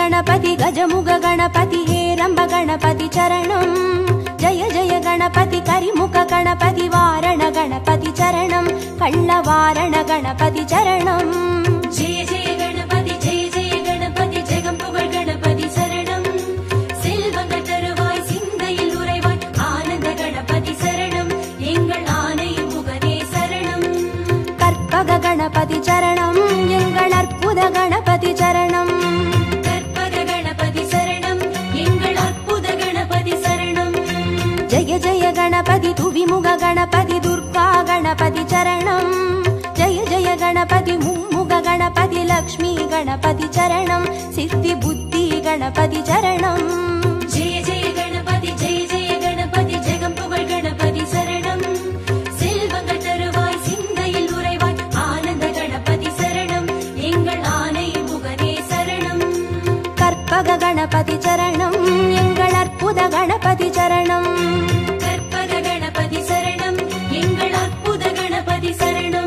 गणपति गजमुग गणपति हेरम्ब गणपति चरणम् जय जय गणपति करिमुख गणपति वारण गणपति चरणम् कळ्ळवारण गणपति चरणम् ஜெய ஜெய கணபதி ஜெய ஜெய கணபதி ஜெகம் புகழ் கணபதி சரணம் செல்வங்கள் தருவாய் சிந்தையில் உறைவாய் ஆனந்த கணபதி சரணம் எங்கள் ஆணையும் முகனே சரணம் கற்பக கணபதி சரணம் எங்கள் அற்புத கணபதி சரணம் கற்பக கணபதி சரணம் எங்கள் அற்புத கணபதி சரணம் ஜெய ஜெய கணபதி துவிமுக கணபதி துர்கா கணபதி சரணம் ஜெய ஜெய கணபதி மும்முக கணபதி லக்ஷ்மி கணபதி சரணம் சித்தி புத்தி கணபதி சரணம் ஜெய ஜெய கணபதி ஜெய ஜெய கணபதி ஜெகம் புகழ் கணபதி சரணம் செல்வங்கள் தருவாய் சிந்தையில் உறைவாய் ஆனந்த கணபதி சரணம் எங்கள் ஆணையும் முகனே சரணம் கற்பக கணபதி சரணம் எங்கள் அற்புத கணபதி சரணம் கற்பக கணபதி சரணம் எங்கள் அற்புத கணபதி சரணம்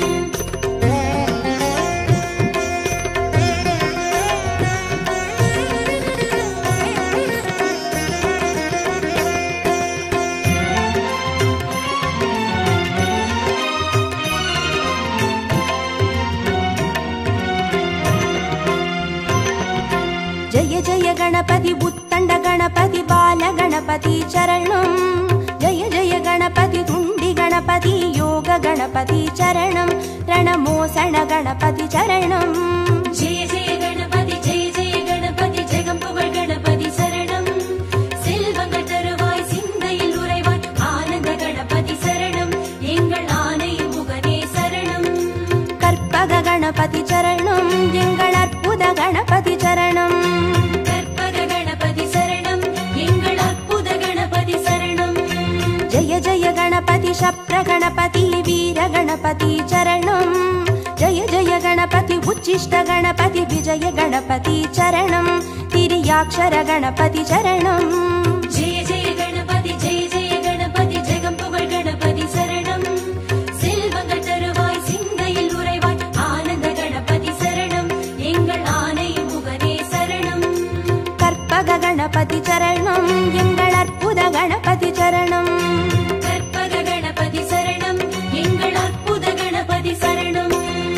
ஜெய ஜெய கணபதி புத்தண்ட கணபதி பால கணபதி சரணம் ஜெய ஜெய கணபதி துண்டி கணபதி யோக கணபதி சரணம் ரணமோசண கணபதி சரணம் ஜெய ஜெய கணபதி ஜெய ஜெய கணபதி ஜெகம் புகழ் கணபதி சரணம் செல்வங்கள் தருவாய் சிந்தையில் உறைவாய் ஆனந்த கணபதி சரணம் எங்கள் ஆணையும் முகனே சரணம் கற்பக கணபதி சரணம் எங்கள் அற்புத கணபதி சரணம் கற்பக கணபதி சரணம் எங்கள் அற்புத கணபதி சரணம் ஜெய ஜெய கணபதி சப்ர கணபதி வீர கணபதி சரணம் ஜெய ஜெய கணபதி உச்சிஷ்ட கணபதி விஜய கணபதி சரணம் திரியாட்சர கணபதி சரணம் ஜெய ஜெய கணபதி ஜெய ஜெய கணபதி ஜெகம் புகழ் கணபதி சரணம் செல்வங்கள் தருவாய் சிந்தையில் உறைவாய் ஆனந்த கணபதி சரணம் எங்கள் ஆணையும் முகனே சரணம் கற்பக கணபதி சரணம் எங்கள் அற்புத கணபதி சரணம் கற்பக கணபதி சரணம் எங்கள் அற்புத கணபதி சரணம்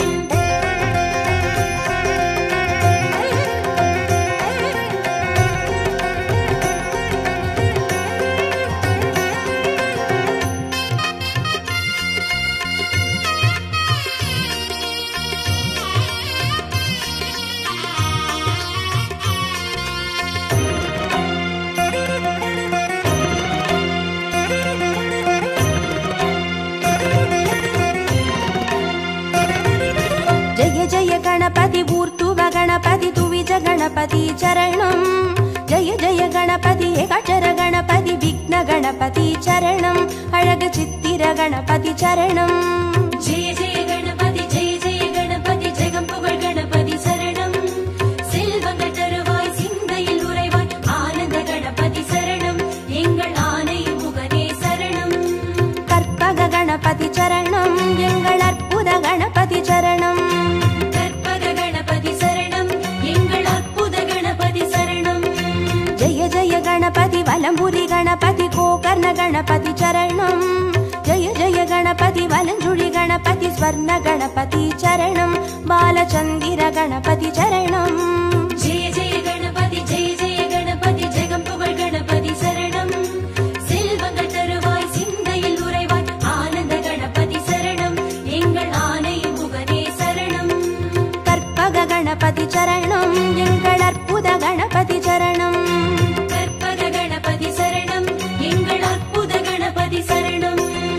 ஜெய ஜெய கணபதி ஊர்த்துவ கணபதி துவிஜ கணபதி சரணம் ஜெய ஜெய கணபதி ஏகாட்சர கணபதி விக்ன கணபதி சரணம் அழகு சித்திர கணபதி சரணம் ஜெய ஜெய கணபதி ஜெய ஜெய கணபதி ஜெகம் புகழ் கணபதி சரணம் செல்வங்கள் தருவாய் சிந்தையில் உறைவாய் ஆனந்த கணபதி சரணம் எங்கள் ஆணையும் முகனே சரணம் கற்பக கணபதி சரணம் எங்கள் அற்புத கணபதி சரணம் கற்பக கணபதி சரணம் எங்கள் அற்புத கணபதி சரணம் ஜெய ஜெய கணபதி வலம்புரி கணபதி கோகர்ண கணபதி சரணம் ஜெய ஜெய கணபதி வலஞ்சுழி கணபதி ஸ்வர்ண கணபதி சரணம் பாலச்சந்திர கணபதி சரணம் ஜெய ஜெய கணபதி ஜெய ஜெய கணபதி ஜெகம் புகழ் கணபதி சரணம் செல்வங்கள் தருவாய் சிந்தையில் உறைவாய் ஆனந்த கணபதி சரணம் எங்கள் ஆணையும் முகனே சரணம் கற்பக கணபதி சரணம் எங்கள் அற்புத கணபதி சரணம் கற்பக கணபதி சரணம் எங்கள் அற்புத கணபதி சரணம்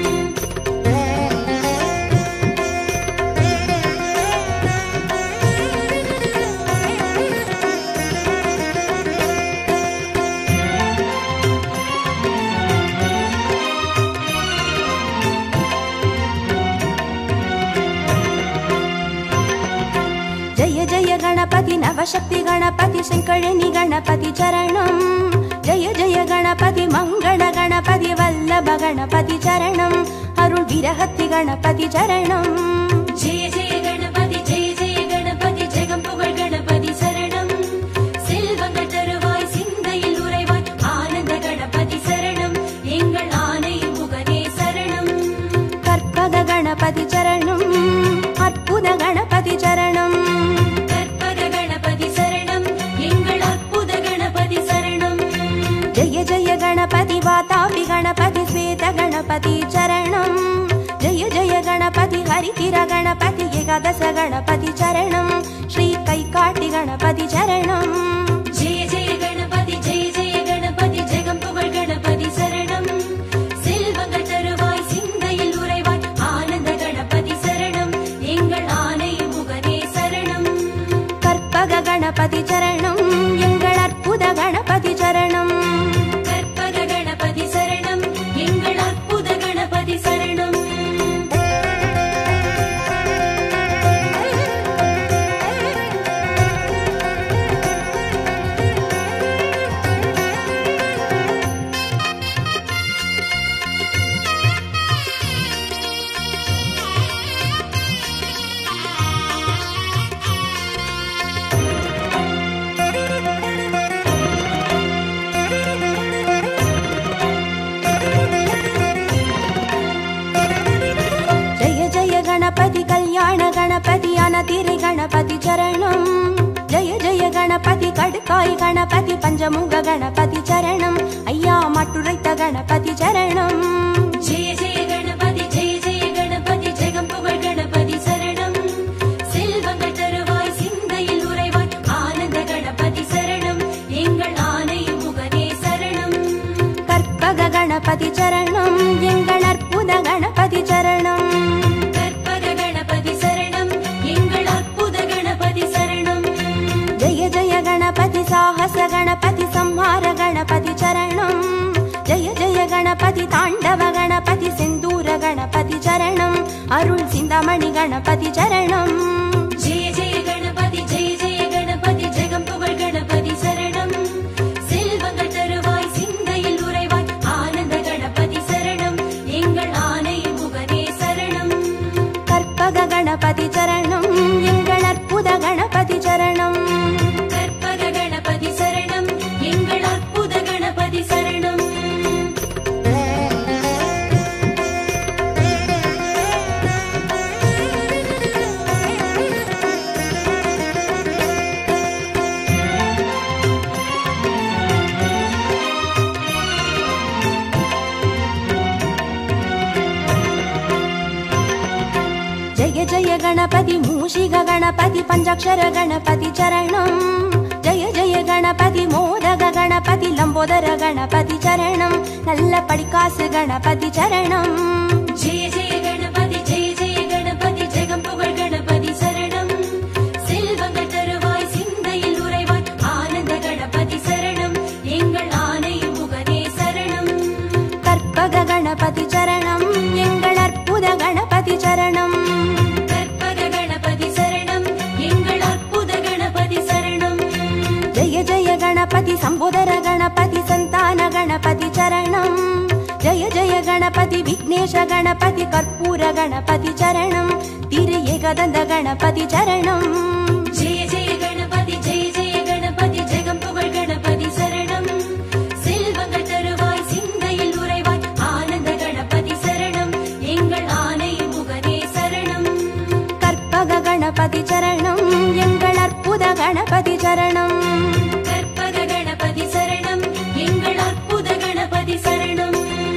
ஜெய ஜெய கணபதி நவசக்தி கணபதி செங்கழனி கணபதி சரணம் ஜெய ஜெய கணபதி மங்கள கணபதி வல்லப கணபதி சரணம் அருள் விரகத்தி கணபதி சரணம் ஜெய ஜெய கணபதி ஜெய ஜெய கணபதி ஜெகம் புகழ் கணபதி சரணம் गणपति चरणम् जय जय गणपति हरितिर गणपति एकादश गणपति चरणम् श्री कैकाटि गणपति चरणम् ஜெய ஜெய கணபதி ஜெய ஜெய கணபதி ஜெகம் புகழ் கணபதி சரணம் செல்வங்கள் தருவாய் சிந்தையில் உறைவாய் ஆனந்த கணபதி சரணம் எங்கள் ஆனை முகனே சரணம் கற்பக கணபதி சரணம் எங்கள் அற்புத கணபதி சரணம் கற்பக கணபதி சரணம் எங்கள் அற்புத கணபதி சரணம் जय जय गणपति कल्याण गणपति अनतिरि गणपति चरणम् जय जय गणपति कड्काय गणपति पञ्चमुख गणपति चरणम् अय्या मटुरैत गणपति चरणम् ஜெய ஜெய கணபதி ஜெய ஜெய கணபதி ஜெகம் புகழ் கணபதி சரணம் செல்வங்கள் தருவாய் சிந்தையில் உறைவாய் ஆனந்த கணபதி சரணம் எங்கள் ஆனை முகனே சரணம் கற்பக கணபதி சரணம் எங்கள் அற்புத கணபதி சரணம் கற்பக கணபதி சரணம் எங்கள் அற்புத கணபதி சரணம் जय जय गणपति साहस गणपति संहार गणपति चरणम् जय जय गणपति ताण्डव गणपति सिन्दूर गणपति चरणम् अरुள் சிந்தாமணி गणपति चरणम् ஜெய ஜெய கணபதி ஜெய ஜெய கணபதி ஜெகம் புகழ் கணபதி சரணம் செல்வங்கள் தருவாய் சிந்தையில் உறைவாய் ஆனந்த கணபதி சரணம் எங்கள் ஆனை முகனே சரணம் கற்பக கணபதி சரணம் எங்கள் அற்புத கணபதி சரணம் கற்பக கணபதி சரணம் எங்கள் அற்புத கணபதி சரணம் जय जय गणपति मूषिक गणपति पञ्चाक्षर गणपति चरणम् जय जय गणपति मोदक गणपति लम्बोदर गणपति चरणम् நல்ல படிக்காசு गणपति चरणम् ஜெய ஜெய கணபதி ஜெய ஜெய கணபதி ஜெகம் புகழ் கணபதி சரணம் செல்வங்கள் தருவாய் சிந்தையில் உறைவாய் ஆனந்த கணபதி சரணம் எங்கள் ஆனை முகனே சரணம் கற்பக கணபதி சரணம் எங்கள் அற்புத கணபதி சரணம் கற்பக கணபதி சரணம் எங்கள் அற்புத கணபதி சரணம் ஜெய ஜெய கணபதி சம்போதர கணபதி சந்தான கணபதி சரணம் ஜெய ஜெய கணபதி விக்னேஷ கணபதி கற்பூர கணபதி சரணம் திரு ஏகதந்த கணபதி சரணம் ஜெய ஜெய கணபதி ஜெய ஜெய கணபதி ஜெகம் புகழ் கணபதி சரணம் செல்வங்கள் தருவாய் சிந்தையில் உறைவாய் ஆனந்த கணபதி சரணம் எங்கள் ஆனை முகனே சரணம் கற்பக கணபதி சரணம் எங்கள் அற்புத கணபதி சரணம் கற்பக கணபதி சரணம் எங்கள் அற்புத கணபதி சரணம்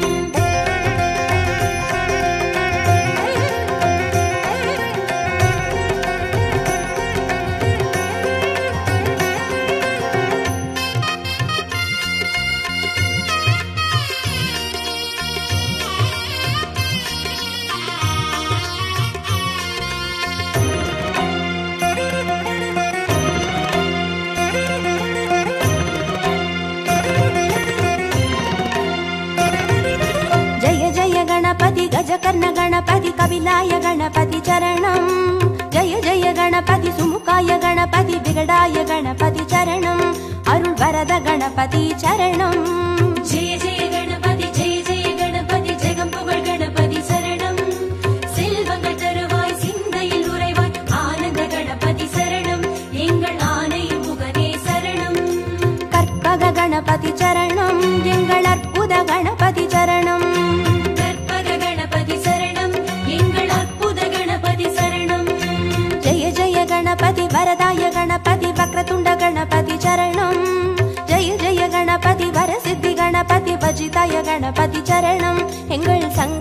जय जय गणपति गजकर्ण गणपति कपिलाय गणपति चरणम् जय जय गणपति सुमुखाय गणपति विगडाय गणपति चरणम् अरुள் वरद गणपति चरणम् ஜெய ஜெய கணபதி ஜெய ஜெய கணபதி ஜெகம் புகழ் கணபதி சரணம் செல்வங்கள் தருவாய் சிந்தையில் உறைவாய் ஆனந்த கணபதி சரணம் எங்கள் ஆனை முகனே சரணம் கற்பக கணபதி சரணம் எங்கள் அற்புத கணபதி சரணம் கற்பக கணபதி சரணம் எங்கள் அற்புத கணபதி சரணம் ஜெய ஜெய கணபதி வரதாய கணபதி வக்ரதுண்ட கணபதி சரணம் ஜெய ஜெய கணபதி வரசித்தி கணபதி வஜிதாய கணபதி சரணம் எங்கள் சங்க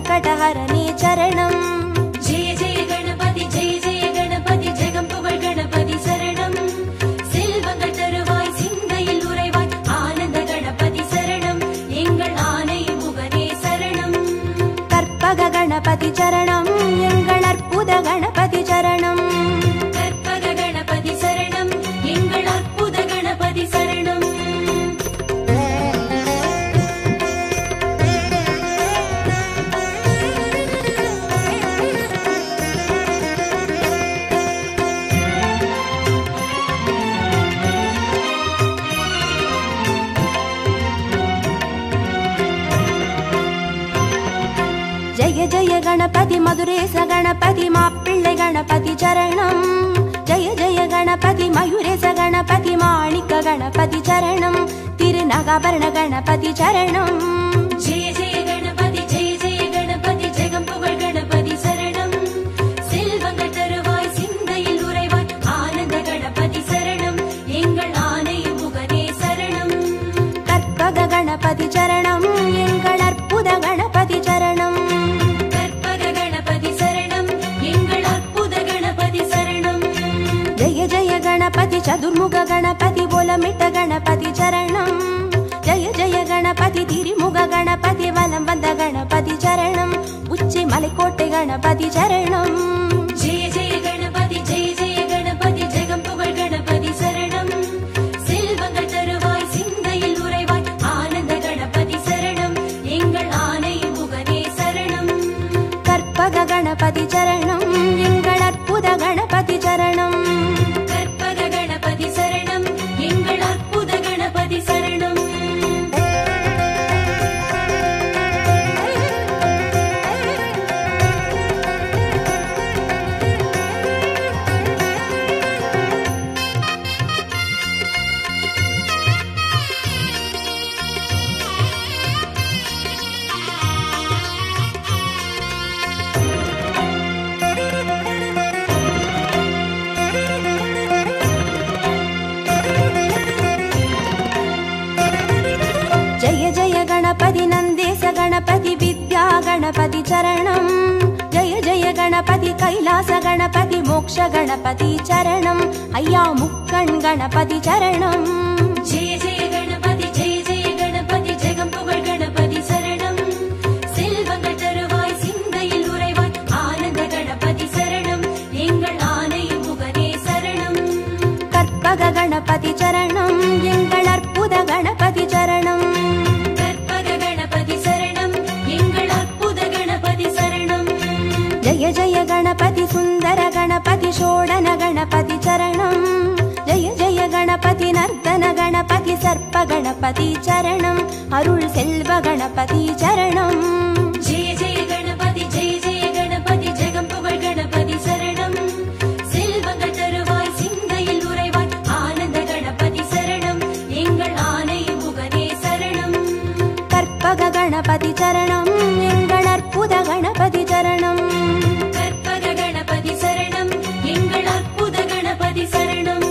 கணபதி மதுரேச கணபதி மாப்பிள்ளை கணபதி சரணம் ஜெய ஜெய கணபதி மயூரேச கணபதி மாணிக்க கணபதி சரணம் திருநகாபரண கணபதி சரணம் ஜெய ஜெய கணபதி ஜெய ஜெய கணபதி ஜெகம் புகழ் கணபதி சரணம் செல்வங்கள் தருவாய் சிந்தையில் உறைவாய் ஆனந்த கணபதி சரணம் எங்கள் ஆனை முகனே சரணம் கற்பக கணபதி சரணம் எங்கள் அற்புத கணபதி சரணம் கற்பக கணபதி சரணம் எங்கள் அற்புத கணபதி சரணம் ஜெய ஜெய கணபதி சதுர்முக கணபதி போலமிட்ட கணபதி சரணம் ஜெய ஜெய கணபதி திரிமுக கணபதி வலம் வந்த கணபதி சரணம் உச்சி மலைக்கோட்டை கணபதி சரணம் ஜெய ஜெய கணபதி ஜெய ஜெய கணபதி ஜெகம் புகழ் கணபதி சரணம் செல்வங்கள் தருவாய் சிந்தையில் உறைவாய் ஆனந்த கணபதி சரணம் எங்கள் ஆனை முகனே சரணம் கற்பக கணபதி சரணம் எங்கள் அற்புத கணபதி சரணம் கற்பக கணபதி சரணம் எங்கள் அற்புத கணபதி சரணம் ஜெய ஜெய கணபதி நந்தேச கணபதி வித்யா கணபதி சரணம் ஜெய ஜெய கணபதி கைலாச கணபதி மோக்ஷ கணபதி சரணம் ஐயா முக்கண் கணபதி சரணம் ஜெய ஜெய கணபதி ஜெய ஜெய கணபதி ஜெகம் புகழ் கணபதி சரணம் செல்வங்கள் தருவாய் சிந்தையில் உறைவாய் ஆனந்த கணபதி சரணம் எங்கள் ஆனை முகனே சரணம் கற்பக கணபதி சரணம் எங்கள் அற்புத கணபதி சரணம் கற்பக கணபதி சரணம் எங்கள் அற்புத கணபதி சரணம் ஜெய ஜெய கணபதி சுந்தர கணபதி ஷோடன கணபதி சரணம் ஜெய ஜெய கணபதி நர்த்தன கணபதி சர்ப்ப கணபதி சரணம் அருள் செல்வ கணபதி சரணம் ஜெய ஜெய கணபதி ஜெய ஜெய கணபதி ஜெகம் புகழ் கணபதி சரணம் செல்வங்கள் தருவாய் சிந்தையில் உறைவாய் ஆனந்த கணபதி சரணம் எங்கள் ஆனை முகனே சரணம் கற்பக கணபதி சரணம் எங்கள் அற்புத கணபதி சரணம் கற்பக கணபதி சரணம் எங்கள் அற்புத கணபதி சரணம்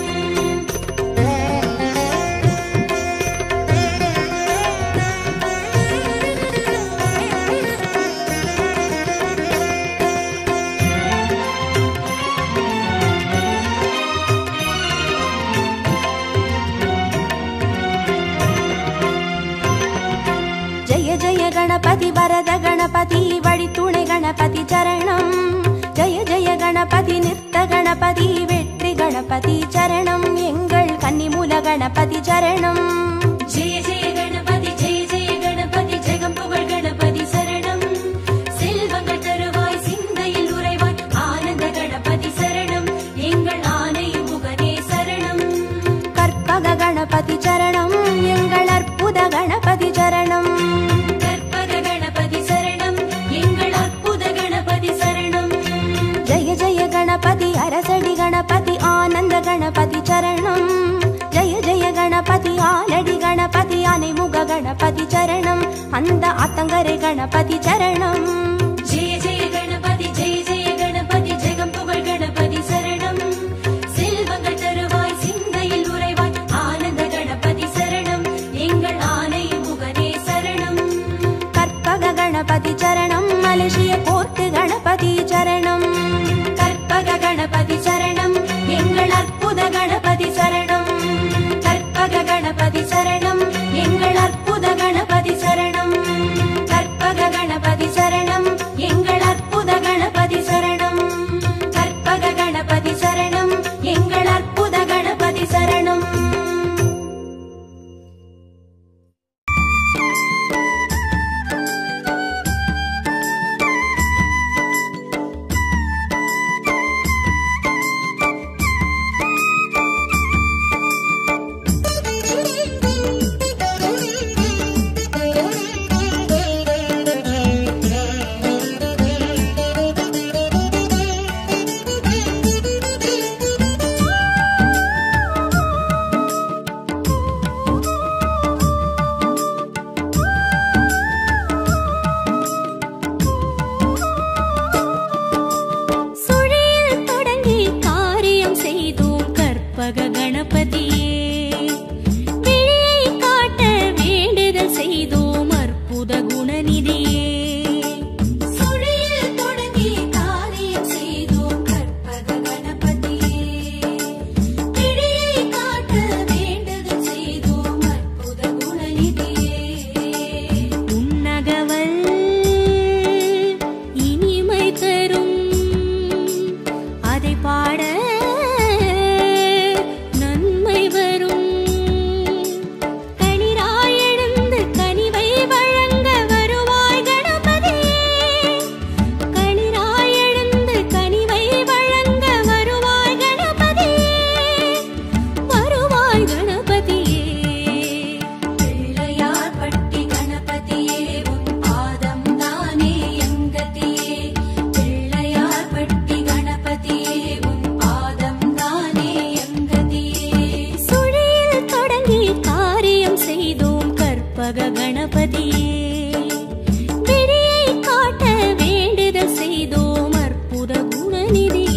ஜெய ஜெய கணபதி வரத கணபதி வழித்துணை கணபதி சரணம் ஜெய ஜெய கணபதி நிறுத்த கணபதி வெற்றி கணபதி சரணம் எங்கள் கன்னிமூல கணபதி சரணம் ஜெய ஜெய கணபதி ஜெய ஜெய கணபதி ஜெகம் புகழ் கணபதி சரணம் செல்வங்கள் தருவாய் சிந்தையில் உறைவாய் ஆனந்த கணபதி சரணம் எங்கள் ஆனை முகனே சரணம் கற்பக கணபதி சரணம் எங்கள் அற்புத கணபதி சரணம் கற்பக கணபதி சரணம் எங்கள் அற்புத கணபதி சரணம் ஜெய ஜெய கணபதி அரசடி கணபதி ஆனந்த கணபதி சரணம் ஜெய ஜெய கணபதி ஆலடி கணபதி அனைமுக கணபதி சரணம் அந்த அத்தங்கரை கணபதி சரணம் ஜெய ஜெய கணபதி ஜெய ஜெய கணபதி ஜெகம் புகழ் கணபதி சரணம் செல்வங்கள் தருவாய் சிந்தையில் உறைவாய் ஆனந்த கணபதி சரணம் எங்கள் ஆனை முகனே சரணம் கற்பக கணபதி சரணம் மலேசிய கோர்ட்டு கணபதி சரணம் கற்பக கணபதி சரணம் எங்கள் அற்புத கணபதி சரணம் கற்பக கணபதி சரணம் எங்கள் அற்புத கணபதி சரணம் கற்பக கணபதி சரணம் கற்பக கணபதியே விழியை காட்ட வேண்டுதல் செய்தோம் அற்புத குணநிதியே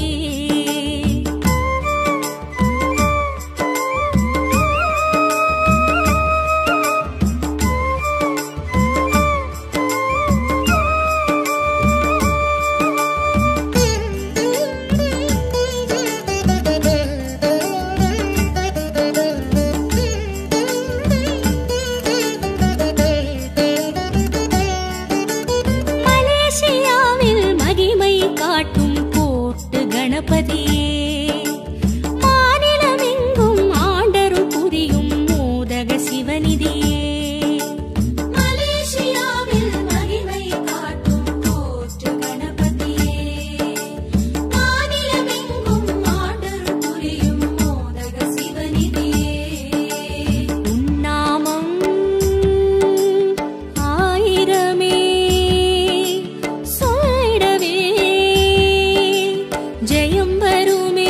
மலேசியாவில் மகிமை காட்டும் கோட்டு கணபதியே மாநிலமெங்கும் ஆண்டரும் புரியும் மோதக சிவநிதியே மலேசியாவில் மகிமை காட்டும் கோட்டு கணபதியே மாநிலமெங்கும் ஆண்டரும் புரியும் மோதக சிவநிதியே உன்னாமம் ஆயிரமே சொல்லிடவே ஜெயம் வருமே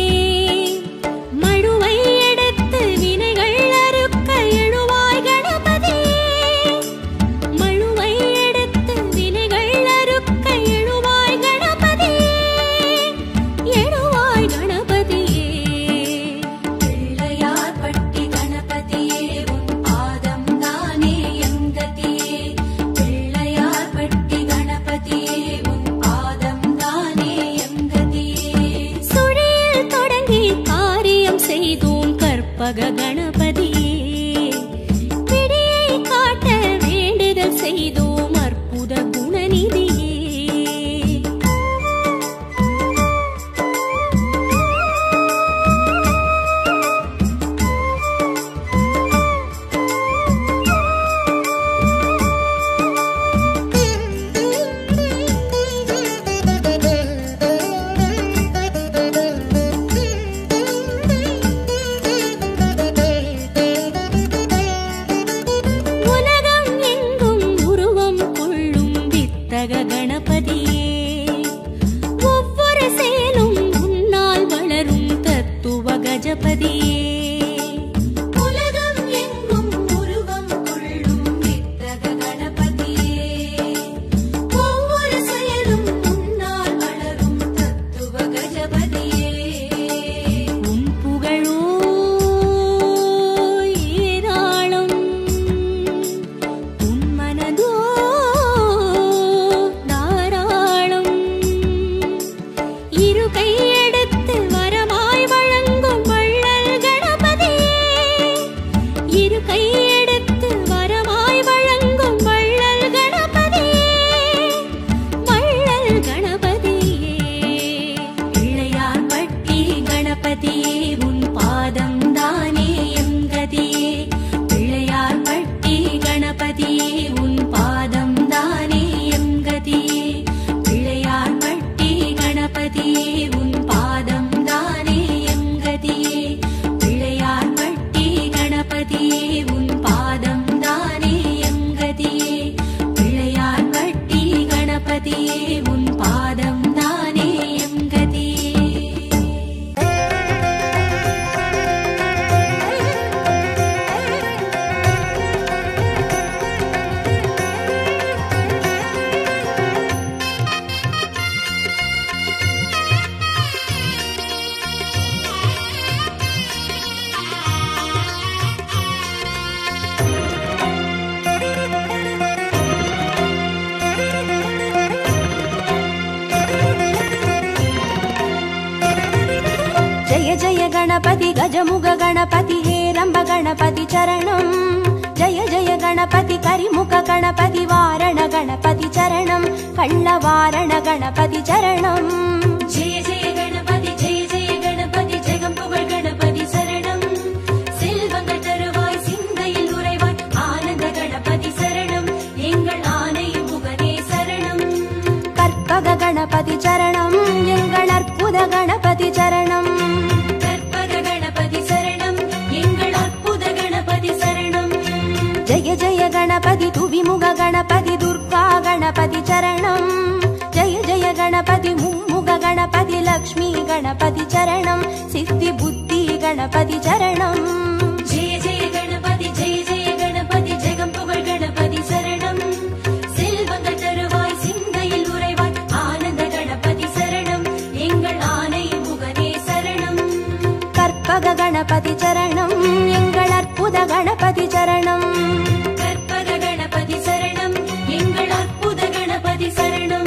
மழுவை எடுத்து வினைகள் அறுக்க எழுவாய் கணபதியே மழுவை எடுத்து வினைகள் அறுக்க எழுவாய் கணபதியே எழுவாய் கணபதியே பிள்ளையார் பட்டி கணபதியே உன் பாதம் தானே எங்கதியே பிள்ளையார் பட்டி கணபதியே உன் பாதம் தானே எங்கதியே சுழியில் தொடங்கி காரியம் செய்தோம் கற்பக கணபதியே விடியை காட்ட வேண்டுதல் செய்தோம் அற்புத குணநிதியே உலகம் எங்கும் உருவம் கொள்ளும் வித்தக கணபதியே ஒவ்வொரு செயலும் உன்னால் வளரும் தத்துவ கஜபதியே உலகம் எங்கும் உருவம் கொள்ளும் வித்தக கணபதியே ஒவ்வொரு செயலும் உன்னால் வளரும் தத்துவ கஜபதியே உன் புகழோ ஏராளம் உன் மனதோ தாராளம் இரு கையெடுத்து வரமாய் வழங்கும் வள்ளல் கணபதியே இரு கையெடுத்து வரமாய் வழங்கும் வள்ளல் கணபதியே வள்ளல் கணபதியே பிள்ளையார் பட்டி கணபதியே உன் பாதம் தானே எம் கதியே பிள்ளையார் பட்டி கணபதியே உன் பாதம் தானே எம் கதியே பிள்ளையார் பட்டி கணபதியே உன் பாதம் தானே எம் கதியே பிள்ளையார் பட்டி கணபதியே உன் பாதம் தானே எம் கதியே பிள்ளையார் பட்டி கணபதியே உன் பாதம் தானே எம் கதியே జయ జయ గణపతి గజముగ గణపతి హేరంబ గణపతి చరణం జయ జయ గణపతి కరిముఖ గణపతి వారణ గణపతి చరణం కళ్ళ వారణ గణపతి చరణం ஜெய ஜெய கணபதி ஜெய ஜெய கணபதி ஜெகம் புகழ் கணபதி சரணம் செல்வங்கள் தருவாய் சிந்தையில் உறைவாய் ஆனந்த கணபதி சரணம் எங்கள் ஆனை முகனே சரணம் கற்பக கணபதி சரணம் எங்கள் அற்புத கணபதி சரணம் கற்பக கணபதி சரணம் எங்கள் அற்புத கணபதி சரணம் జయ జయ గణపతి తువిముగ గణపతి దుర్గా గణపతి చరణం జయ జయ గణపతి ముమ్ముగ గణపతి లక్ష్మీ గణపతి చరణం సిద్ధి బుద్ధి గణపతి చరణం ஜெய ஜெய கணபதி ஜெய ஜெய கணபதி ஜெகம் புகழ் சரணம் எங்கள் அற்புத கணபதி சரணம் கற்பக கணபதி சரணம் எங்கள் அற்புத கணபதி சரணம்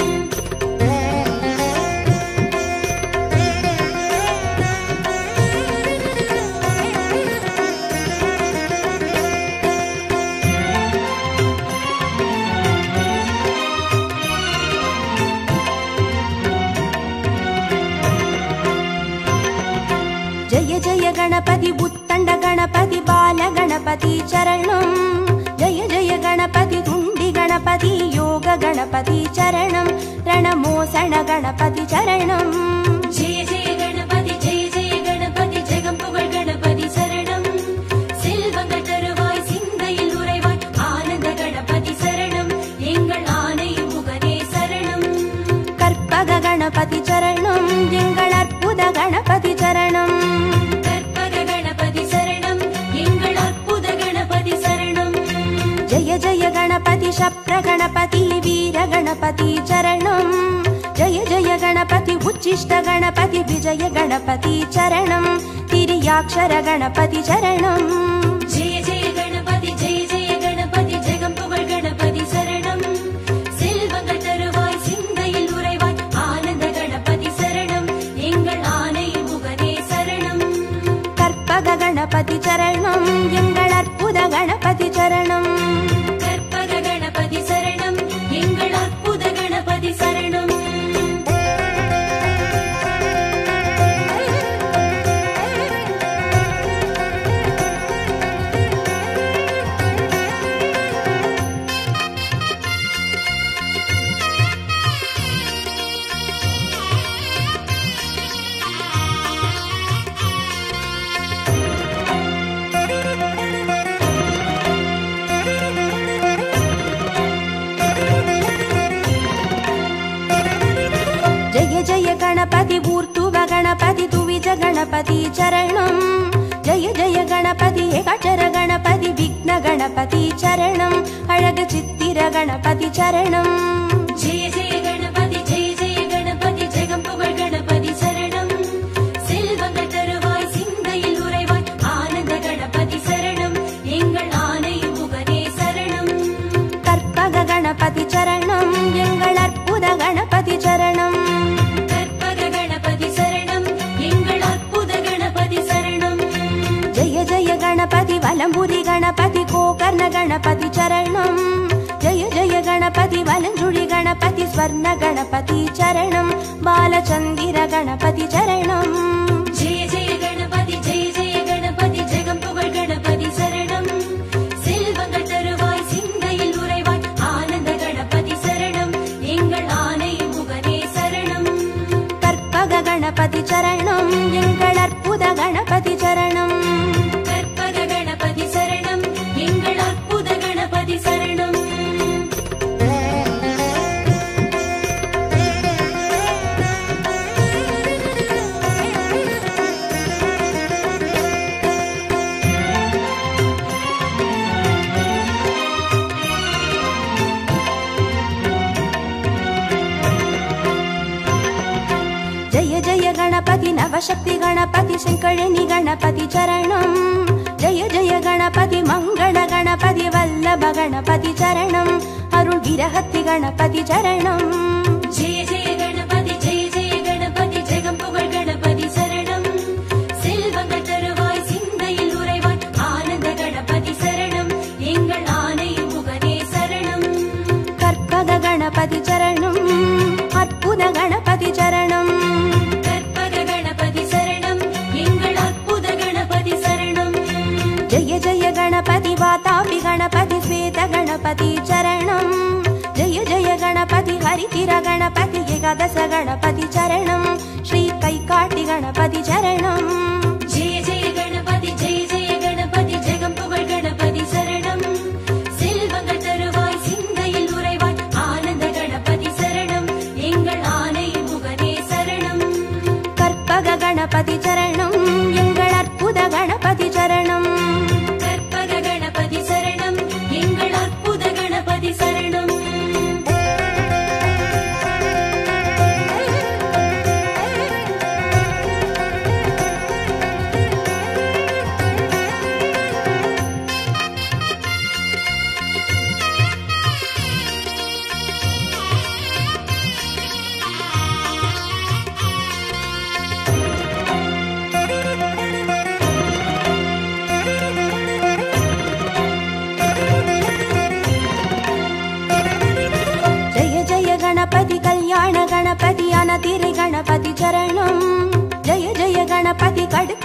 ஜய ஜய கணபதி புத்தண்ட கணபதி பால கணபதி சரணம் ஜய ஜய கணபதி துண்டி கணபதி யோக கணபதி சரணம் ரணமோசன கணபதி சரணம் ஜெய ஜெய கணபதி ஜெய ஜெய கணபதி ஜெகம் புகழ் கணபதி சரணம் செல்வங்கள் தருவாய் சிந்தையில் உறைவாய் ஆனந்த கணபதி சரணம் எங்கள் ஆணையும் முகனே சரணம் கற்பக கணபதி சரணம் எங்கள் அற்புத கணபதி சரணம் கற்பக கணபதி சரணம் எங்கள் அற்புத கணபதி சரணம் ஜய ஜய கணபதி சப்ர கணபதி வீர கணபதி சரணம் ஜய ஜய கணபதி உச்சிஷ்ட கணபதி விஜய கணபதி சரணம் திரியாட்சர கணபதி சரணம் ஜெய ஜெய கணபதி ஜெய ஜெய கணபதி ஜெகம் புகழ் கணபதி சரணம் செல்வங்கள் தருவாய் சிந்தையில் உறைவாய் ஆனந்த கணபதி சரணம் எங்கள் ஆணையும் முகனே சரணம் கற்பக கணபதி சரணம் எங்கள் அற்புத கணபதி சரணம் கற்பக கணபதி சரணம் எங்கள் அற்புத கணபதி சரணம் ஜய ஜய கணபதி ஊர்த்துவ கணபதி துவிஜ கணபதி சரணம் ஜய ஜய கணபதி ஏகாட்சர கணபதி விக்ன கணபதி சரணம் அழகு சித்திர கணபதி சரணம் ஜெய ஜெய கணபதி ஜெய ஜெய கணபதி ஜெகம் புகழ் கணபதி சரணம் செல்வங்கள் தருவாய் சிந்தையில் உறைவாய் ஆனந்த கணபதி சரணம் எங்கள் ஆணையும் முகனே சரணம் கற்பக கணபதி சரணம் எங்கள் அற்புத கணபதி சரணம் கற்பக கணபதி சரணம் எங்கள் அற்புத கணபதி சரணம் ஜய ஜய கணபதி வலம்புரி கணபதி கோகர்ண கணபதி சரணம் ஜய ஜய கணபதி வலஞ்சுழி கணபதி ஸ்வர்ண கணபதி சரணம் பாலச்சந்திர கணபதி சரணம் ஜெய ஜெய கணபதி ஜெய ஜெய கணபதி ஜெகம் புகழ் கணபதி சரணம் செல்வங்கள் தருவாய் சிந்தையில் உறைவாய் ஆனந்த கணபதி சரணம் எங்கள் ஆணையும் முகனே சரணம் கற்பக கணபதி சரணம் எங்கள் அற்புத கணபதி சரணம் கற்பக கணபதி சரணம் எங்கள் அற்புத கணபதி சரணம் ஜய ஜய கணபதி நவசக்தி கணபதி செங்கழனி கணபதி சரணம் ஜய ஜய கணபதி மங்கள கணபதி வல்லப கணபதி சரணம் அருள் விரகத்தி கணபதி சரணம் ஜெய ஜெய கணபதி ஜெய ஜெய கணபதி ஜெகம் புகழ் கணபதி சரணம் செல்வங்கள் தருவாய் சிந்தையில் உறைவாய் ஆனந்த கணபதி சரணம் எங்கள் ஆணையும் முகனே சரணம் கற்பக கணபதி சரணம் அற்புத கணபதி சரணம் கற்பக கணபதி சரணம் எங்கள் அற்புத கணபதி சரணம் ஜய ஜய கணபதி வாதாபி கணபதி ஸ்வேத கணபதி சரணம் ஜய ஜய கணபதி ஹரிதிர கணபதி ஏகாதச கணபதி சரணம் ஸ்ரீ கைகாட்டி கணபதி சரணம் ஜெய ஜெய கணபதி ஜெய ஜெய கணபதி ஜெகம் புகழ் கணபதி சரணம் செல்வங்கள் தருவாய் சிந்தையில் உறைவாய் ஆனந்த கணபதி சரணம் எங்கள் ஆணையும் முகனே சரணம் கற்பக கணபதி சரணம் எங்கள் அற்புத கணபதி சரணம் கற்பக கணபதி சரணம் எங்கள் அற்புத கணபதி சரணம் ஜய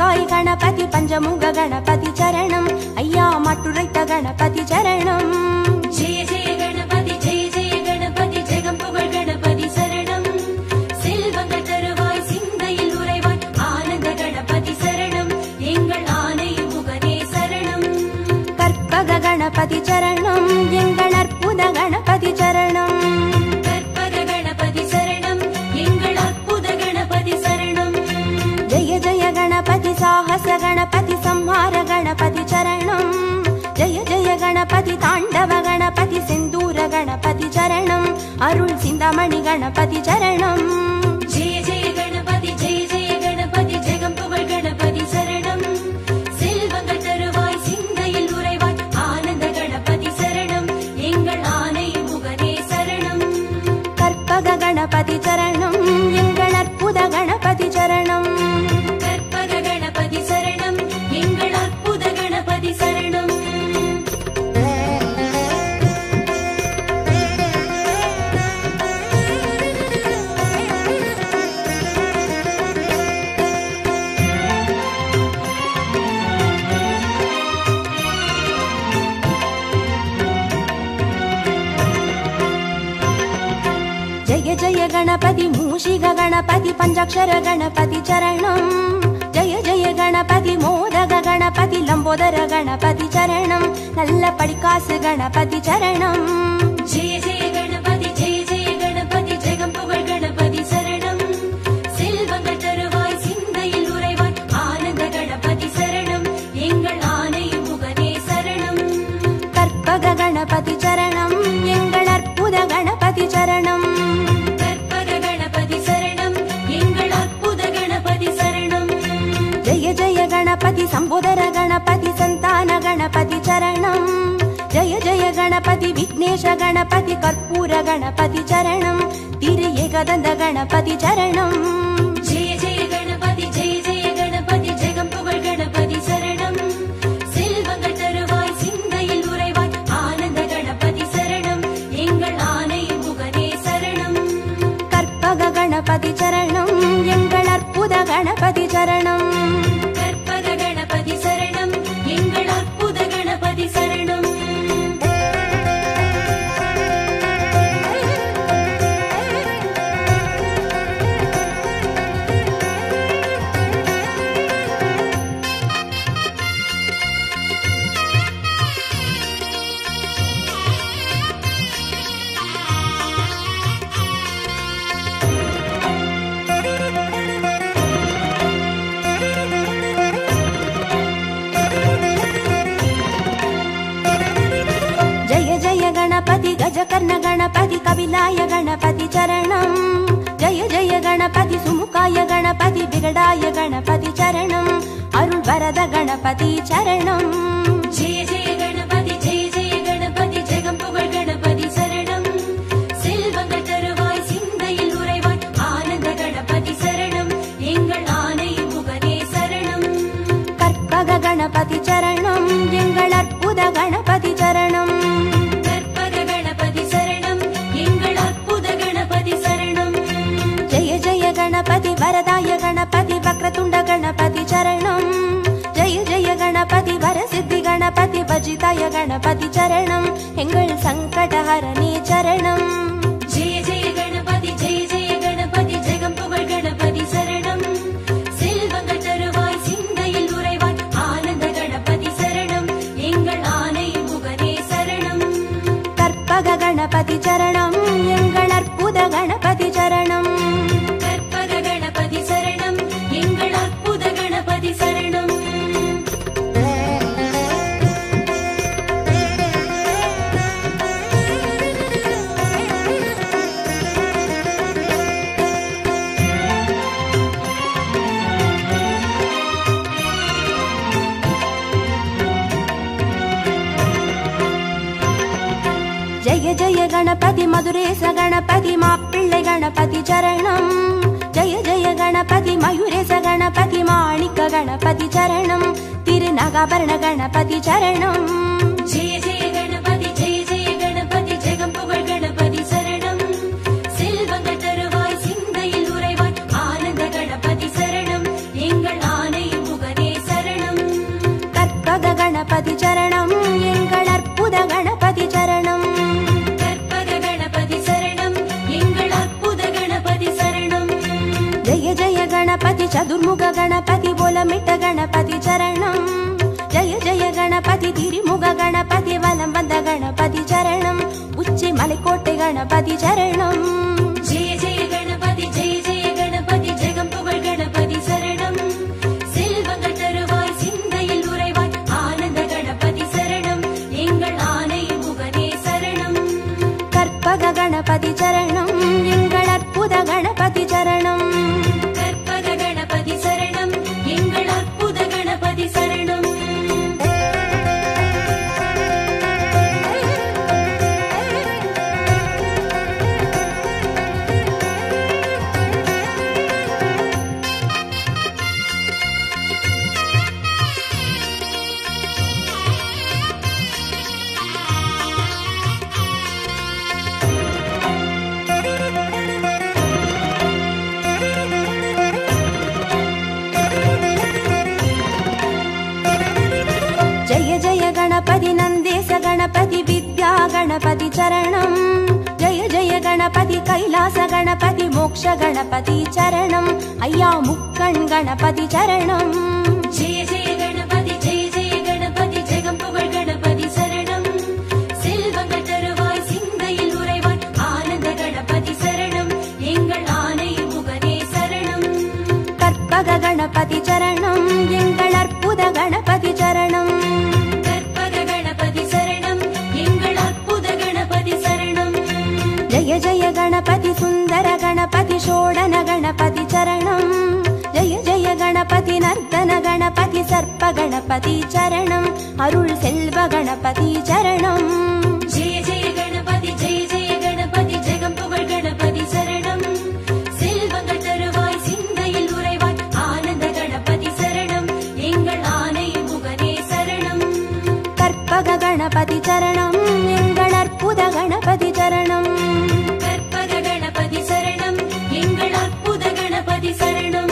பஞ்சகாய் கணபதி பஞ்சமுக கணபதி சரணம் ஐயா மட்டுரைத்த கணபதி சரணம் ஜெய ஜெய கணபதி ஜெய ஜெய கணபதி ஜெகம் புகழ் கணபதி சரணம் செல்வங்கள் தருவாய் சிந்தையில் உறைவாய் ஆனந்த கணபதி சரணம் எங்கள் ஆனை முகனே சரணம் கற்பக கணபதி சரணம் எங்கள் அற்புத கணபதி சரணம் கற்பக கணபதி சரணம் எங்கள் அற்புத கணபதி சரணம் ஜெய ஜெய கணபதி சாகச கணபதி சம்ஹார கணபதி சரணம் ஜெய ஜெய கணபதி தாண்டவ கணபதி செந்தூர கணபதி சரணம் அருள் சிந்தாமணி கணபதி சரணம் ஜெய ஜெய கணபதி ஜெய ஜெய கணபதி ஜெகம் புகழ் கணபதி சரணம் செல்வங்கள் தருவாய் சிந்தையில் உறைவாய் ஆனந்த கணபதி சரணம் எங்கள் ஆனை முகனே சரணம் கற்பக கணபதி சரணம் எங்கள் அற்புத கணபதி சரணம் கற்பக கணபதி சரணம் எங்கள் அற்புத கணபதி சரணம் ஜெய ஜெய கணபதி மூஷிக கணபதி பஞ்சாட்சர கணபதி சரணம் ஜெய ஜெய கணபதி மோதக கணபதி லம்போதர கணபதி சரணம் நல்ல படிக்காசு கணபதி சரணம் ஜெய ஜெய கணபதி ஜெய ஜெய கணபதி ஜெகம் புகழ் கணபதி சரணம் செல்வங்கள் தருவாய் சிந்தையில் உறைவாய் ஆனந்த கணபதி சரணம் எங்கள் ஆனை முகனே சரணம் கற்பக கணபதி சரணம் எங்கள் அற்புத கணபதி சரணம் கற்பக கணபதி சரணம் எங்கள் அற்புத கணபதி சரணம் ஜெய ஜெய கணபதி சம்போதர கணபதி சந்தான கணபதி சரணம் ஜெய ஜெய கணபதி விக்னேஷ கணபதி கற்பூர கணபதி சரணம் திரு ஏகதந்த கணபதி சரணம் ஜெய ஜெய கணபதி ஜெய ஜெய கணபதி ஜெகம் புகழ் கணபதி சரணம் செல்வங்கள் தருவாய் சிந்தையில் உறைவாய் ஆனந்த கணபதி சரணம் எங்கள் ஆனை முகனே சரணம் கற்பக கணபதி சரணம் எங்கள் அற்புத கணபதி சரணம் கற்பக கணபதி சரணம் எங்கள் அற்புத கணபதி சரணம் ஜெய ஜெய கணபதி கஜகர்ண கணபதி கபிலாய கணபதி சரணம் ஜெய ஜெய கணபதி சுமுகாய கணபதி விகடாய கணபதி சரணம் அருள் வரத கணபதி சரணம் ஜெய ஜெய கணபதி ஜெய ஜெய கணபதி ஜெகம் புகழ் கணபதி சரணம் செல்வங்கள் தருவாய் சிந்தையில் உறைவாய் ஆனந்த கணபதி சரணம் எங்கள் ஆனை முகனே சரணம் கற்பக கணபதி சரணம் எங்கள் அற்புத கணபதி சரணம் கற்பக கணபதி சரணம் எங்கள் அற்புத கணபதி சரணம் ஜெய ஜெய கணபதி வரதாய கணபதி வக்ரதுண்ட கணபதி சரணம் ஜெய ஜெய கணபதி வரசித்தி கணபதி வஜிதாய கணபதி சரணம் எங்கள் சங்கடஹரணி சரணம் ஜெய ஜெய கணபதி ஜெய ஜெய கணபதி ஜெகம் புகழ் கணபதி சரணம் செல்வங்கள் தருவாய் சிந்தையில் உறைவாய் ஆனந்த கணபதி சரணம் எங்கள் ஆனை முகனே சரணம் கற்பக கணபதி சரணம் எங்கள் அற்புத கணபதி சரணம் கற்பக கணபதி சரணம் எங்கள் அற்புத கணபதி சரணம் ஜெய ஜெய கணபதி மதுரேச கணபதி மாப்பிள்ளை கணபதி சரணம் ஜெய ஜெய கணபதி மயூரேச கணபதி மாணிக்க கணபதி சரணம் திருநகாபரண கணபதி சரணம் ஜெய ஜெய கணபதி ஜெய ஜெய கணபதி ஜெகம் புகழ் கணபதி சரணம் செல்வங்கள் தருவாய் சிந்தையில் உறைவாய் ஆனந்த கணபதி சரணம் எங்கள் ஆனை முகனே చతుర్ముఖ గణపతి బోలమిట్ట గణపతి చరణం జయ జయ గణపతి తిరిముఖ గణపతి వలం వంద గణపతి చరణం ఉచ్చి మలికోటె గణపతి చరణం ஜெய ஜெய கணபதி ஜெய ஜெய கணபதி ஜெகம் புகழ் கணபதி சரணம் செல்வங்கள் தருவாய் சிந்தையில் உறைவாய் ஆனந்த கணபதி சரணம் எங்கள் ஆனை முகனே சரணம் கற்பக கணபதி சரணம் எங்கள் அற்புத கணபதி சரணம் கற்பக கணபதி சரணம் எங்கள் அற்புத கணபதி சரணம் జయ జయ గణపతి నందేశ గణపతి విద్యా గణపతి చరణం జయ జయ గణపతి కైలాస గణపతి మోక్ష గణపతి చరణం అయ్యా ముక్కణ్ గణపతి చరణం ஜெய ஜெய கணபதி ஜெய ஜெய கணபதி ஜெகம் புகழ் கணபதி சரணம் செல்வங்கள் தருவாய் சிந்தையில் உறைவாய் ஆனந்த கணபதி சரணம் எங்கள் ஆனை முகனே சரணம் கற்பக கணபதி சரணம் எங்கள் அற்புத கணபதி சரணம் கற்பக கணபதி சரணம் எங்கள் அற்புத கணபதி சரணம் జయ జయ గణపతి సుందర గణపతి షోడన గణపతి చరణం జయ జయ గణపతి నర్తన గణపతి సర్ప గణపతి చరణం అరుళ్ సెల్వ గణపతి చరణం ஜெய ஜெய கணபதி ஜெய ஜெய கணபதி ஜெகம் புகழ் கணபதி சரணம் செல்வங்கள் தருவாய் சிந்தையில் உறைவாய் ஆனந்த கணபதி சரணம் எங்கள் ஆனை முகனே சரணம் கற்பக கணபதி சரணம் எங்கள் அற்புத கணபதி சரணம் கற்பக கணபதி சரணம் எங்கள் அற்புத கணபதி சரணம்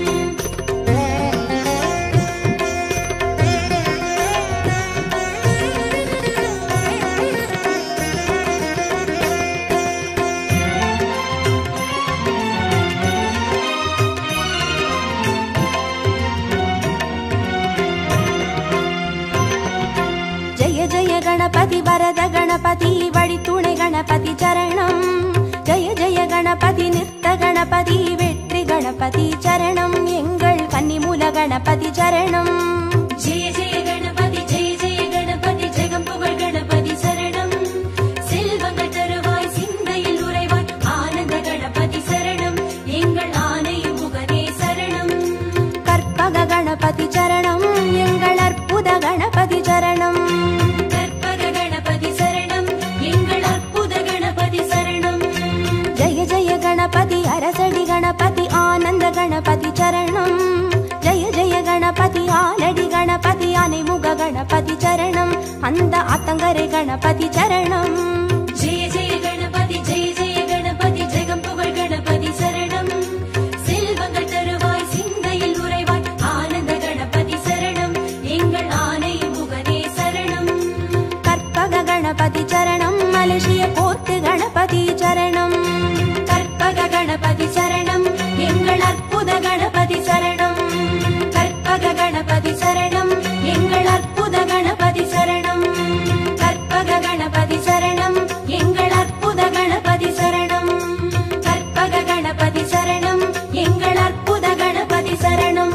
ஜய ஜய கணபதி வரத கணபதி வழித்துணை கணபதி சரணம் ஜய ஜய கணபதி நிறுத்த கணபதி வெற்றி கணபதி சரணம் எங்கள் கன்னிமூல கணபதி சரணம் ஜெய ஜெய கணபதி ஜெய ஜெய கணபதி ஜெகம் புகழ் கணபதி சரணம் செல்வங்கள் தருவாய் சிந்தையில் உறைவாய் ஆனந்த கணபதி சரணம் எங்கள் ஆனை முகனே சரணம் கற்பக கணபதி சரணம் எங்கள் அற்புத கணபதி சரணம் கற்பக கணபதி சரணம் எங்கள் அற்புத கணபதி சரணம் ஜய ஜய கணபதி அரசடி கணபதி ஆனந்த கணபதி சரணம் ஜய ஜய கணபதி ஆலடி கணபதி அனைமுக கணபதி சரணம் அந்த அத்தங்கரை கணபதி சரணம் ஜெய ஜெய கணபதி ஜெய ஜெய கணபதி ஜெகம் புகழ் கணபதி சரணம் செல்வங்கள் தருவாய் சிந்தையில் உறைவாய் ஆனந்த கணபதி சரணம் எங்கள் ஆனை முகனே சரணம் கற்பக கணபதி சரணம் மலேசிய கோத்து கணபதி சரணம் கற்பக கணபதி சரணம் எங்கள் அற்புத கணபதி சரணம் கற்பக கணபதி சரணம் எங்கள் அற்புத கணபதி சரணம் கற்பக கணபதி சரணம் எங்கள் அற்புத கணபதி சரணம் கற்பக கணபதி சரணம் எங்கள் அற்புத கணபதி சரணம்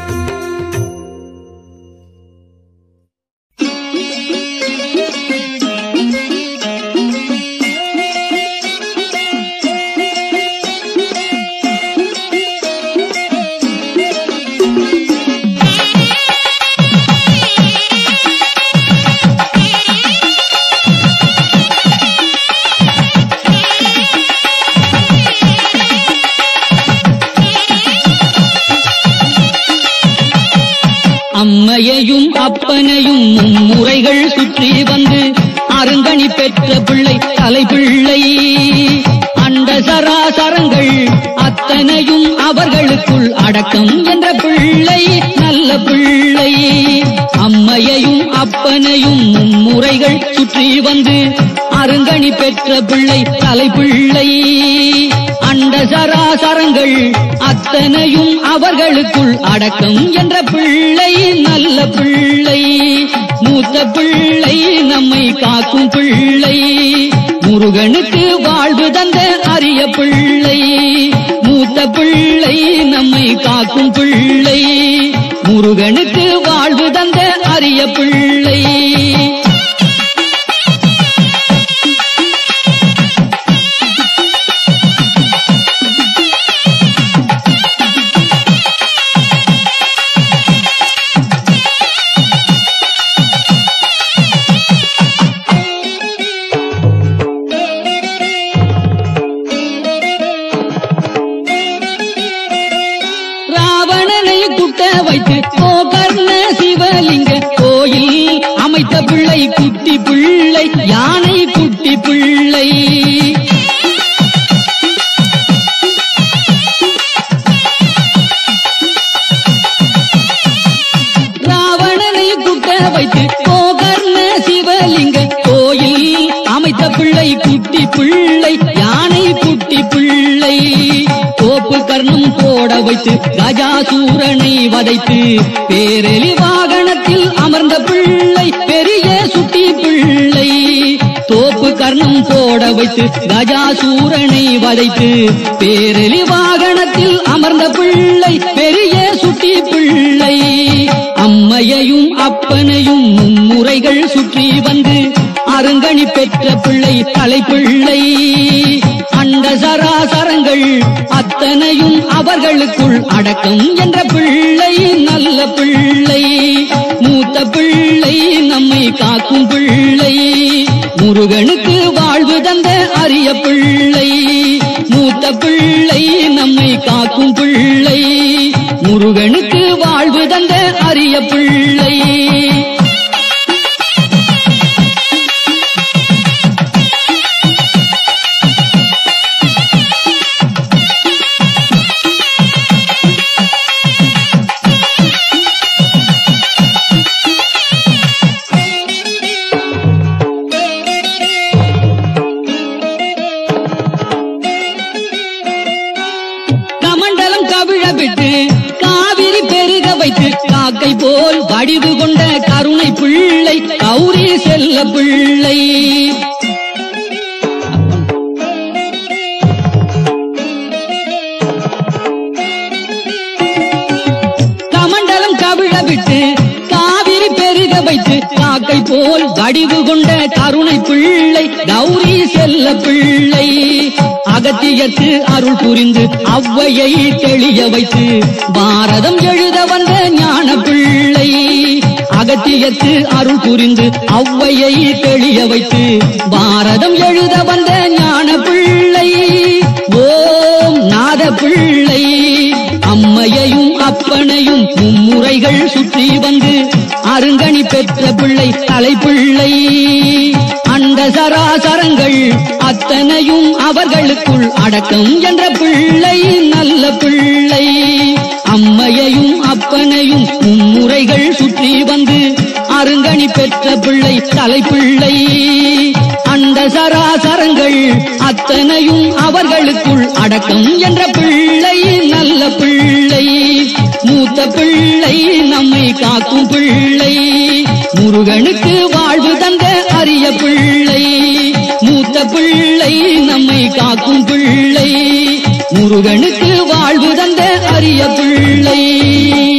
அம்மையையும் அப்பனையும் மும்முறைகள் சுற்றி வந்து அருங்கணி பெற்ற பிள்ளை தலைப்பிள்ளை அண்ட சராசரங்கள் அத்தனையும் அவர்களுக்குள் அடக்கம் என்ற பிள்ளை நல்ல பிள்ளை அம்மையையும் அப்பனையும் மும்முறைகள் சுற்றி வந்து அருங்கணி பெற்ற பிள்ளை தலைப்பிள்ளை அண்ட அண்ட சராசரங்கள் அத்தனையும் அவர்களுக்குள் அடக்கம் என்ற பிள்ளை நல்ல பிள்ளை மூத்த பிள்ளை நம்மை காக்கும் பிள்ளை முருகனுக்கு வாழ்வு தந்த அரிய பிள்ளை மூத்த பிள்ளை நம்மை காக்கும் பிள்ளை முருகனுக்கு வாழ்வு தந்த அரிய பிள்ளை ராவணனை குட்ட வைத்து கோகர்ண சிவலிங்க கோயில் அமைத்த பிள்ளை குட்டி பிள்ளை யானை குட்டி பிள்ளை ராவணனை குட்ட வைத்து கோகர்ண சிவலிங்க கோயில் அமைத்த பிள்ளை குட்டி பிள்ளை யானை குட்டி பிள்ளை தோப்பு கர்ணம் போட வைத்து கஜாசூரனை வதைத்து பேரெலி வாகனத்தில் அமர்ந்த பிள்ளை பெரிய சுட்டி பிள்ளை தோப்பு கர்ணம் போட வைத்து கஜாசூரனை வதைத்து பேரெலி வாகனத்தில் அமர்ந்த பிள்ளை பெரிய சுட்டி பிள்ளை அம்மையையும் அப்பனையும் மும்முறைகள் சுற்றி வந்து அருங்கணி பெற்ற பிள்ளை தலைப்பிள்ளை அண்ட சராசரங்கள் அத்தனையும் அவர்களுக்குள் அடக்கம் என்ற பிள்ளை நல்ல பிள்ளை மூத்த பிள்ளை நம்மை காக்கும் பிள்ளை முருகனுக்கு வாழ்வு தந்த அரிய பிள்ளை மூத்த பிள்ளை நம்மை காக்கும் பிள்ளை முருகனுக்கு வாழ்வு தந்த அரிய பிள்ளை கமண்டலம் கவிழ விட்டு காவிரி பெருக வைத்து காக்கை போல் வடிவு கொண்ட கருணை பிள்ளை கௌரி செல்ல பிள்ளை கமண்டலம் கவிழ விட்டு காவிரி பெருக வைத்து காக்கை போல் வடிவு கொண்ட கருணை பிள்ளை கௌரி செல்ல பிள்ளை அகத்தியத்து அருள் புரிந்து அவ்வையை தெளிய வைத்து பாரதம் எழுத வந்த ஞான பிள்ளை அகத்தியத்து அருள் புரிந்து அவ்வையை தெளிய வைத்து பாரதம் எழுத வந்த ஞான பிள்ளை ஓம் நாத பிள்ளை அம்மையையும் அப்பனையும் மும்முறைகள் சுற்றி வந்து அருங்கணி பெற்ற பிள்ளை தலைப்பிள்ளை அண்ட சராசரங்கள் அத்தனையும் அவர்களுக்குள் அடக்கம் என்ற பிள்ளை நல்ல பிள்ளை அம்மையையும் அப்பனையும் மும்முறைகள் சுற்றி வந்து அருங்கணி பெற்ற பிள்ளை தலைப்பிள்ளை அண்ட சராசரங்கள் அத்தனையும் அவர்களுக்குள் அடக்கம் என்ற பிள்ளை நல்ல பிள்ளை மூத்த பிள்ளை நம்மை காக்கும் பிள்ளை முருகனுக்கு வாழ்வு தந்த அரிய பிள்ளை மூத்த பிள்ளை நம்மை காக்கும் பிள்ளை முருகனுக்கு வாழ்வு தந்த அரிய பிள்ளை